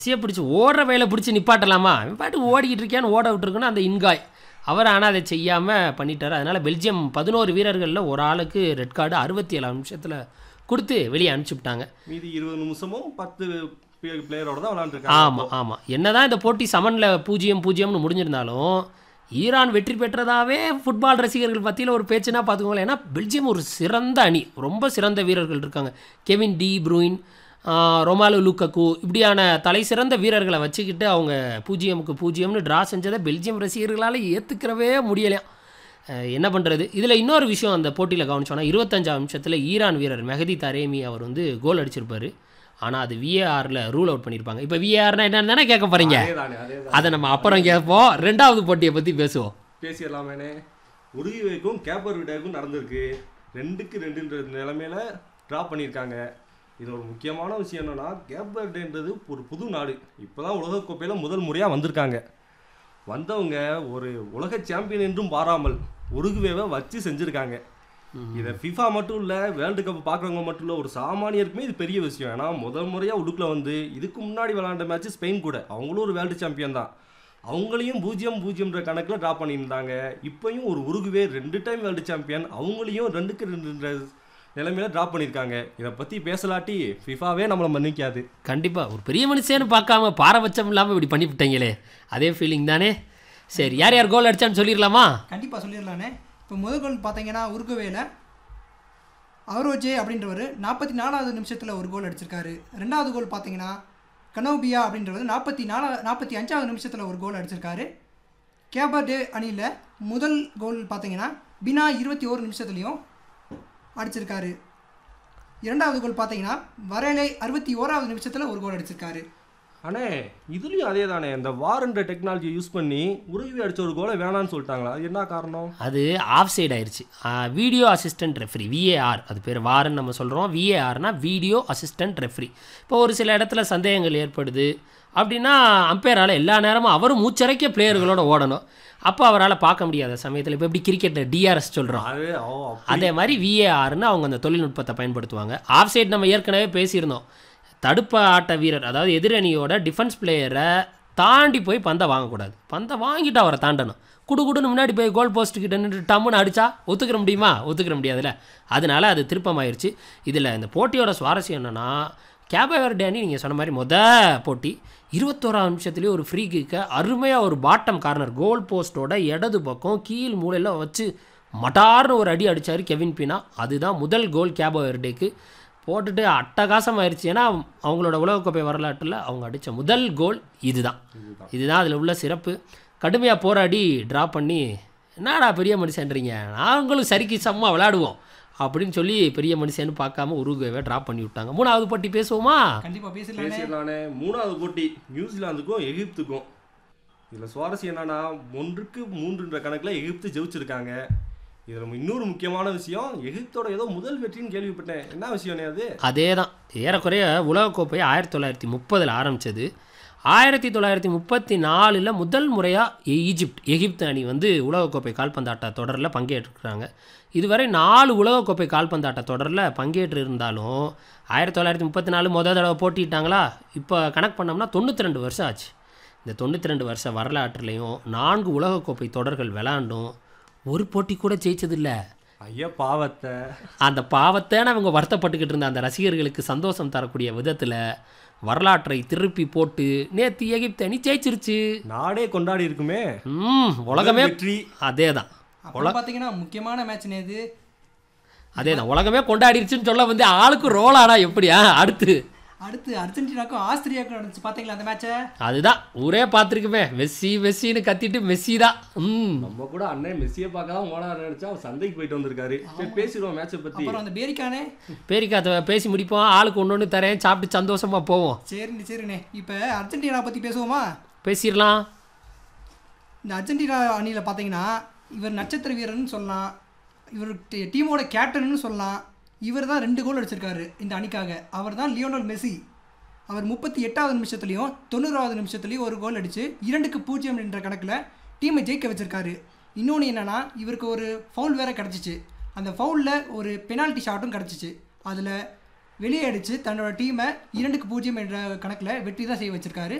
மெஸ்ஸியை பிடிச்சி ஓடுற வேலை பிடிச்சி நிப்பாட்டலாமா அவன் பாட்டு ஓடிக்கிட்டு இருக்கான்னு ஓட விட்டுருக்குன்னு அந்த இன்காய் அவர் ஆனால் அதை செய்யாமல் பண்ணிட்டார் அதனால் பெல்ஜியம் பதினோரு வீரர்களில் ஒரு ஆளுக்கு ரெட் கார்டு அறுபத்தி ஏழாம் நிமிஷத்தில் கொடுத்து வெளியே அனுப்பிச்சுட்டாங்க மீதி இருபது நிமிஷமும் பத்து பிளேயரோட தான் விளாண்டுருக்காங்க ஆமாம் ஆமாம் என்னதான் இந்த போட்டி சமனில் பூஜ்ஜியம் பூஜ்ஜியம்னு முடிஞ்சிருந்தாலும் ஈரான் வெற்றி பெற்றதாவே ஃபுட்பால் ரசிகர்கள் மத்தியில் ஒரு பேச்சுனா பார்த்துக்கோங்களேன் ஏன்னா பெல்ஜியம் ஒரு சிறந்த அணி ரொம்ப சிறந்த வீரர்கள் இருக்காங்க கெவின் டி ப்ரூயின் ரொமாலு லுக்கக்கு இப்படியான தலை சிறந்த வீரர்களை வச்சுக்கிட்டு அவங்க பூஜ்ஜியமுக்கு பூஜ்ஜியம்னு ட்ரா செஞ்சதை பெல்ஜியம் ரசிகர்களால் ஏற்றுக்கிறவே முடியலையாம் அஹ் என்ன பண்ணுறது இதில் இன்னொரு விஷயம் அந்த போட்டியில் கவனிச்சோன்னா இருபத்தஞ்சாம் நிமிஷத்தில் ஈரான் வீரர் மெஹதி தரேமி அவர் வந்து கோல் அடிச்சிருப்பாரு ஆனால் அது விஏஆரில் ரூல் அவுட் பண்ணியிருப்பாங்க இப்போ விஏஆர்னா என்னன்னு தானே கேட்க போகிறீங்க அதேதானே அதேதான் அதை நம்ம அப்புறம் கேட்போம் ரெண்டாவது போட்டியை பற்றி பேசுவோம் பேசிடலாமேனே உருகுவேக்கும் கேப்பர் விடாக்கும் நடந்திருக்கு ரெண்டுக்கு ரெண்டுன்ற நிலைமையில ட்ரா பண்ணியிருக்காங்க இது ஒரு முக்கியமான விஷயம் என்னன்னா கேப்பர் டேன்றது ஒரு புது நாடு இப்போதான் உலகக்கோப்பையில முதல் முறையாக வந்திருக்காங்க வந்தவங்க ஒரு உலக சாம்பியன் என்றும் பாராமல் உருகுவேவை வச்சு செஞ்சுருக்காங்க இதை ஃபிஃபா மட்டும் இல்லை வேர்ல்டு கப் பார்க்குறவங்க மட்டும் இல்லை ஒரு சாமானியருக்குமே இது பெரிய விஷயம் ஏன்னா முதல் முறையாக உடுக்கில் வந்து இதுக்கு முன்னாடி விளாண்ட மேட்ச் ஸ்பெயின் கூட அவங்களும் ஒரு வேர்ல்டு சாம்பியன் தான் அவங்களையும் பூஜ்ஜியம் பூஜ்ஜியம்ன்ற கணக்கில் ட்ரா பண்ணியிருந்தாங்க இப்போயும் ஒரு உருகுவே ரெண்டு டைம் வேர்ல்டு சாம்பியன் அவங்களையும் ரெண்டுக்கு ரெண்டுன்ற நிலைமையில ட்ரா பண்ணியிருக்காங்க இதை பற்றி பேசலாட்டி ஃபிஃபாவே நம்மளை மன்னிக்காது கண்டிப்பாக ஒரு பெரிய மனுஷன்னு பார்க்காம பாரபட்சம் இல்லாமல் இப்படி பண்ணிவிட்டீங்களே அதே ஃபீலிங் தானே சரி யார் யார் கோல் அடிச்சான்னு சொல்லிடலாமா கண்டிப்பாக சொல்லிடலானே இப்போ முதல் கோல் பார்த்தீங்கன்னா உருகுவேல அவரோஜே அப்படின்றவர் நாற்பத்தி நாலாவது நிமிஷத்தில் ஒரு கோல் அடிச்சிருக்காரு ரெண்டாவது கோல் பார்த்தீங்கன்னா கனோபியா அப்படின்றவர் நாற்பத்தி நாலா நாற்பத்தி அஞ்சாவது நிமிஷத்தில் ஒரு கோல் அடிச்சிருக்காரு கேபர்டே அணியில் முதல் கோல் பார்த்தீங்கன்னா பினா இருபத்தி ஓரு நிமிஷத்துலையும் அடிச்சிருக்காரு இரண்டாவது கோல் பார்த்தீங்கன்னா வரேலை அறுபத்தி ஓராவது நிமிஷத்தில் ஒரு கோல் அடிச்சிருக்காரு அண்ணே இதுலேயும் அதே தானே இந்த வாரன்ற டெக்னாலஜியை யூஸ் பண்ணி உருகுவே அடிச்ச ஒரு கோலை வேணான்னு சொல்லிட்டாங்களா அது என்ன காரணம் அது ஆஃப் சைடு ஆயிடுச்சு வீடியோ அசிஸ்டன்ட் ரெஃப்ரி விஏஆர் அது பேர் வாரன்னு நம்ம சொல்கிறோம் விஏஆர்னா வீடியோ அசிஸ்டன்ட் ரெஃப்ரி இப்போ ஒரு சில இடத்துல சந்தேகங்கள் ஏற்படுது அப்படின்னா அம்பையரால் எல்லா நேரமும் அவரும் மூச்சரைக்க பிளேயர்களோட ஓடணும் அப்போ அவரால் பார்க்க முடியாத சமயத்தில் இப்போ எப்படி கிரிக்கெட்டில் டிஆர்எஸ் சொல்கிறோம் அது ஓ அப்ப- அதே மாதிரி விஏஆர்னு அவங்க அந்த தொழில்நுட்பத்தை பயன்படுத்துவாங்க ஆஃப் சைடு நம்ம ஏற்கனவே பேசியிருந்தோம் தடுப்பு ஆட்ட வீரர் அதாவது எதிரணியோட டிஃபென்ஸ் பிளேயரை தாண்டி போய் பந்தை வாங்கக்கூடாது பந்தை வாங்கிட்டு அவரை தாண்டணும் குடு குடுன்னு முன்னாடி போய் கோல் போஸ்ட் கிட்ட நின்று டம்முன்னு அடிச்சா ஒத்துக்கிற முடியுமா ஒத்துக்கிற முடியாதுல்ல அதனால அது திருப்பமாயிருச்சு இதில் இந்த போட்டியோட சுவாரஸ்யம் என்னன்னா கேபவர்டே அணி நீங்கள் சொன்ன மாதிரி மொத போட்டி இருபத்தோராம் நிமிஷத்துலேயே ஒரு ஃப்ரீ கிக்கை அருமையாக ஒரு பாட்டம் கார்னர் கோல் போஸ்ட்டோட இடது பக்கம் கீழ் மூலையில் வச்சு மட்டார்னு ஒரு அடி அடிச்சாரு கெவின் பினா அதுதான் முதல் கோல் கேபோ வெர்டேக்கு போட்டுட்டு அட்டகாசம் ஆயிடுச்சு ஏன்னா அவங்களோட உலகக்கோப்பை வரலாற்றில் அவங்க அடித்த முதல் கோல் இதுதான் இதுதான் அதில் உள்ள சிறப்பு கடுமையாக போராடி ட்ரா பண்ணி என்னடா பெரிய மனுஷன்றீங்க நாங்களும் சரிக்கு சம்மா விளையாடுவோம் அப்படின்னு சொல்லி பெரிய மனுஷன்னு பார்க்காம உருகுவே ட்ரா பண்ணி விட்டாங்க மூணாவது போட்டி பேசுவோமா கண்டிப்பாக பேசலானே பேசிடலானே மூணாவது போட்டி நியூசிலாந்துக்கும் எகிப்துக்கும் இதில் சுவாரஸ்யம் என்னன்னா ஒன்றுக்கு மூன்றுன்ற கணக்கில் எகிப்து ஜெயிச்சிருக்காங்க இதில் இன்னொரு முக்கியமான விஷயம் எகிப்தோட ஏதோ முதல் வெற்றின்னு கேள்விப்பட்டேன் என்ன விஷயம் அது அதே தான் ஏறக்குறைய உலகக்கோப்பை ஆயிரத்தி தொள்ளாயிரத்தி முப்பதில் ஆரம்பித்தது ஆயிரத்தி தொள்ளாயிரத்தி முப்பத்தி நாலில் முதல் முறையாக ஈஜிப்ட் எகிப்து அணி வந்து உலகக்கோப்பை கால்பந்தாட்ட தொடரில் பங்கேற்றுக்கிறாங்க இதுவரை நாலு உலகக்கோப்பை கால்பந்தாட்ட தொடரில் பங்கேற்று இருந்தாலும் ஆயிரத்தி தொள்ளாயிரத்தி முப்பத்தி நாலு முதல் தடவை போட்டிட்டாங்களா இப்போ கணக்கு பண்ணோம்னா தொண்ணூற்றி ரெண்டு வருஷம் ஆச்சு இந்த தொண்ணூற்றி ரெண்டு வருஷ வரலாற்றுலையும் நான்கு உலகக்கோப்பை தொடர்கள் விளாண்டும் ஒரு போட்டி கூட ஜெயிச்சதில்லை ஐயா பாவத்தை அந்த பாவத்தேன அவங்க வருத்தப்பட்டுக்கிட்டு இருந்த அந்த ரசிகர்களுக்கு சந்தோஷம் தரக்கூடிய விதத்தில் வரலாற்றை திருப்பி போட்டு நேற்று எகிப்து அணி ஜெயிச்சிருச்சு நாடே கொண்டாடி இருக்குமே ம் உலகமே வெற்றி அதே தான் அப்புறம் பார்த்தீங்கன்னா முக்கியமான மேட்ச் நேது அதே தான் உலகமே கொண்டாடிருச்சுன்னு சொல்ல வந்து ஆளுக்கு ரோல் ஆனா எப்படியா அடுத்து அடுத்து அர்ஜென்டினாக்கும் ஆஸ்திரியாவுக்கும் நடந்துச்சு பார்த்தீங்களா அந்த மேட்சை அதுதான் ஊரே பார்த்துருக்குமே மெஸ்ஸி மெஸ்ஸின்னு கத்திட்டு மெஸ்ஸி தான் ம் நம்ம கூட அண்ணன் மெஸ்ஸியை பார்க்க தான் ஓனார் நினைச்சா அவர் சந்தைக்கு போயிட்டு வந்திருக்காரு சரி பேசிடுவோம் மேட்சை பத்தி அப்புறம் அந்த பேரிக்கானே பேரிக்காத்த பேசி முடிப்போம் ஆளுக்கு ஒன்று ஒன்று தரேன் சாப்பிட்டு சந்தோஷமாக போவோம் சரிண்ணே சரிண்ணே இப்போ அர்ஜென்டினா பற்றி பேசுவோமா பேசிடலாம் இந்த அர்ஜென்டினா அணியில் பார்த்தீங்கன்னா இவர் நட்சத்திர வீரர்னு சொல்லலாம் இவர் டீ- டீமோட கேப்டன்னு சொல்லலாம் இவர் தான் ரெண்டு கோல் அடிச்சிருக்காரு இந்த அணிக்காக அவர் தான் லியோனல் மெஸ்ஸி அவர் முப்பத்தி எட்டாவது நிமிஷத்துலையும் தொண்ணூறாவது நிமிஷத்துலையும் ஒரு கோல் அடித்து இரண்டுக்கு பூஜ்ஜியம் என்ற கணக்கில் டீமை ஜெயிக்க வச்சிருக்காரு இன்னொன்று என்னென்னா இவருக்கு ஒரு ஃபவுல் வேற கிடச்சிச்சு அந்த ஃபவுலில் ஒரு பெனால்ட்டி ஷாட்டும் கிடச்சிச்சு அதில் வெளியே அடித்து தன்னோட டீமை இரண்டுக்கு பூஜ்ஜியம் என்ற கணக்கில் வெற்றி தான் செய்ய வச்சிருக்காரு